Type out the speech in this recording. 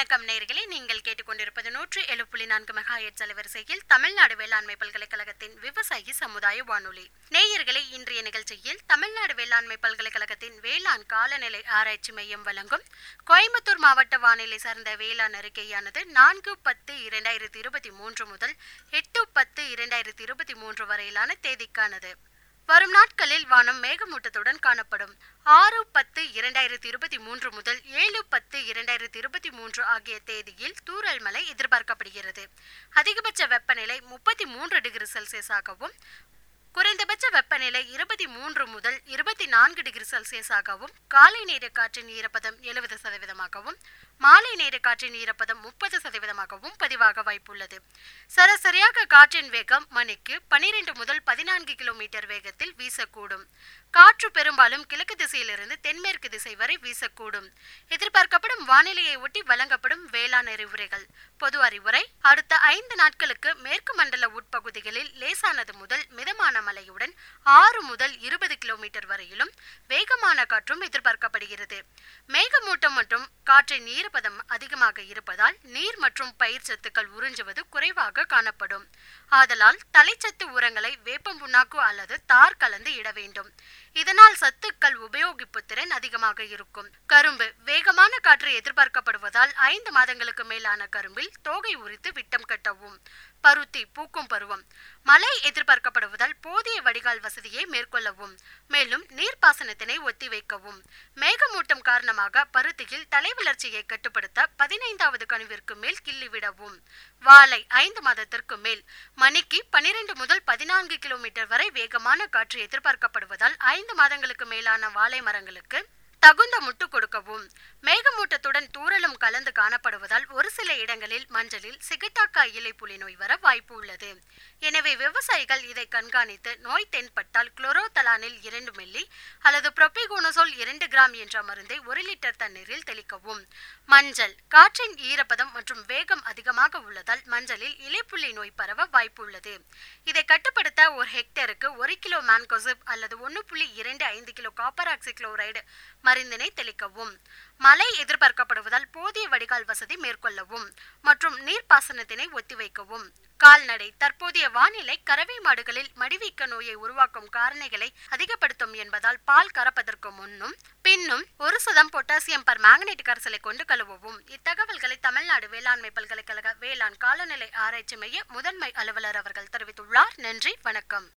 வணக்கம் நேயர்களே நீங்கள் கேட்டுக்கொண்டிருப்பது நூற்றி ஏழு புள்ளி நான்கு மெகாஹெட் அலைவரிசையில் தமிழ்நாடு வேளாண்மை பல்கலைக்கழகத்தின் விவசாயி சமுதாய வானொலி நேயர்களே இன்றைய நிகழ்ச்சியில் தமிழ்நாடு வேளாண்மை பல்கலைக்கழகத்தின் வேளாண் காலநிலை ஆராய்ச்சி மையம் வழங்கும் கோயம்புத்தூர் மாவட்ட வானிலை சார்ந்த வேளாண் அறிக்கையானது நான்கு பத்து இரண்டாயிரத்தி இருபத்தி மூன்று முதல் எட்டு பத்து இரண்டாயிரத்தி இருபத்தி மூன்று வரையிலான தேதிக்கானது வரும் நாட்களில் வானம் மேகமூட்டத்துடன் காணப்படும் ஆறு பத்து இரண்டாயிரத்தி இருபத்தி மூன்று முதல் ஏழு பத்து இரண்டாயிரத்தி இருபத்தி மூன்று ஆகிய தேதியில் தூறல் மழை எதிர்பார்க்கப்படுகிறது அதிகபட்ச வெப்பநிலை முப்பத்தி மூன்று டிகிரி செல்சியஸாகவும் குறைந்தபட்ச வெப்பநிலை இருபத்தி மூன்று முதல் இருபத்தி நான்கு டிகிரி செல்சியஸாகவும் காலை நேர காற்றின் ஈரப்பதம் எழுபது சதவீதமாகவும் மாலை நேர காற்றின் ஈரப்பதம் முப்பது சதவீதமாகவும் பதிவாக வாய்ப்புள்ளது சராசரியாக காற்றின் வேகம் மணிக்கு பனிரெண்டு முதல் பதினான்கு கிலோமீட்டர் வேகத்தில் வீசக்கூடும் காற்று பெரும்பாலும் கிழக்கு திசையிலிருந்து தென்மேற்கு திசை வரை வீசக்கூடும் எதிர்பார்க்கப்படும் வானிலையை ஒட்டி வழங்கப்படும் வேளாண் அறிவுரைகள் பொது அறிவுரை அடுத்த ஐந்து நாட்களுக்கு மேற்கு மண்டல உட்பகுதிகளில் லேசானது முதல் மிதமான மழையுடன் ஆறு முதல் இருபது கிலோமீட்டர் வரையிலும் வேகமான காற்றும் எதிர்பார்க்கப்படுகிறது மேகமூட்டம் மற்றும் காற்றின் ஈரப்பதம் அதிகமாக இருப்பதால் நீர் மற்றும் பயிர் சத்துக்கள் உறிஞ்சுவது குறைவாக காணப்படும் ஆதலால் தலைச்சத்து உரங்களை வேப்பம் புண்ணாக்கு அல்லது தார் கலந்து இட வேண்டும் இதனால் சத்துக்கள் உபயோகிப்பு திறன் அதிகமாக இருக்கும் கரும்பு வேகமான காற்று எதிர்பார்க்கப்படுவதால் ஐந்து மாதங்களுக்கு மேலான கரும்பில் தோகை உரித்து விட்டம் கட்டவும் பருத்தி பூக்கும் பருவம் மழை எதிர்பார்க்கப்படுவதால் போதிய வடிகால் வசதியை மேற்கொள்ளவும் மேலும் நீர்ப்பாசனத்தினை ஒத்திவைக்கவும் மேகமூட்டம் காரணமாக பருத்தியில் தலை வளர்ச்சியை கட்டுப்படுத்த பதினைந்தாவது கணுவிற்கு மேல் கிள்ளிவிடவும் வாழை ஐந்து மாதத்திற்கு மேல் மணிக்கு பனிரெண்டு முதல் பதினான்கு கிலோமீட்டர் வரை வேகமான காற்று எதிர்பார்க்கப்படுவதால் ஐந்து மாதங்களுக்கு மேலான வாழை மரங்களுக்கு தகுந்த முட்டு கொடுக்கவும் மேகமூட்டத்துடன் தூறலும் கலந்து காணப்படுவதால் ஒரு சில இடங்களில் மஞ்சளில் சிகட்டாக்காய் இலை புலி நோய் வர வாய்ப்பு உள்ளது எனவே விவசாயிகள் இதை கண்காணித்து நோய் தென்பட்டால் குளோரோதலானில் இரண்டு மில்லி அல்லது புரோபிகோனசோல் இரண்டு கிராம் என்ற மருந்தை ஒரு லிட்டர் தண்ணீரில் தெளிக்கவும் மஞ்சள் காற்றின் ஈரப்பதம் மற்றும் வேகம் அதிகமாக உள்ளதால் மஞ்சளில் இலைப்புள்ளி நோய் பரவ வாய்ப்பு உள்ளது இதை கட்டுப்படுத்த ஒரு ஹெக்டேருக்கு ஒரு கிலோ மேன்கோசிப் அல்லது ஒன்று புள்ளி இரண்டு ஐந்து கிலோ காப்பர் ஆக்சிக்ளோரைடு மருந்தினை தெளிக்கவும் மழை எதிர்பார்க்கப்படுவதால் போதிய வடிகால் வசதி மேற்கொள்ளவும் மற்றும் நீர்ப்பாசனத்தினை ஒத்திவைக்கவும் கால்நடை தற்போதைய வானிலை கறவை மாடுகளில் மடிவீக்க நோயை உருவாக்கும் காரணிகளை அதிகப்படுத்தும் என்பதால் பால் கறப்பதற்கு முன்னும் பின்னும் ஒரு சதம் பொட்டாசியம் பர் மேங்கனேட் கரைசலை கொண்டு கழுவவும் இத்தகவல்களை தமிழ்நாடு வேளாண்மை பல்கலைக்கழக வேளாண் காலநிலை ஆராய்ச்சி மைய முதன்மை அலுவலர் அவர்கள் தெரிவித்துள்ளார் நன்றி வணக்கம்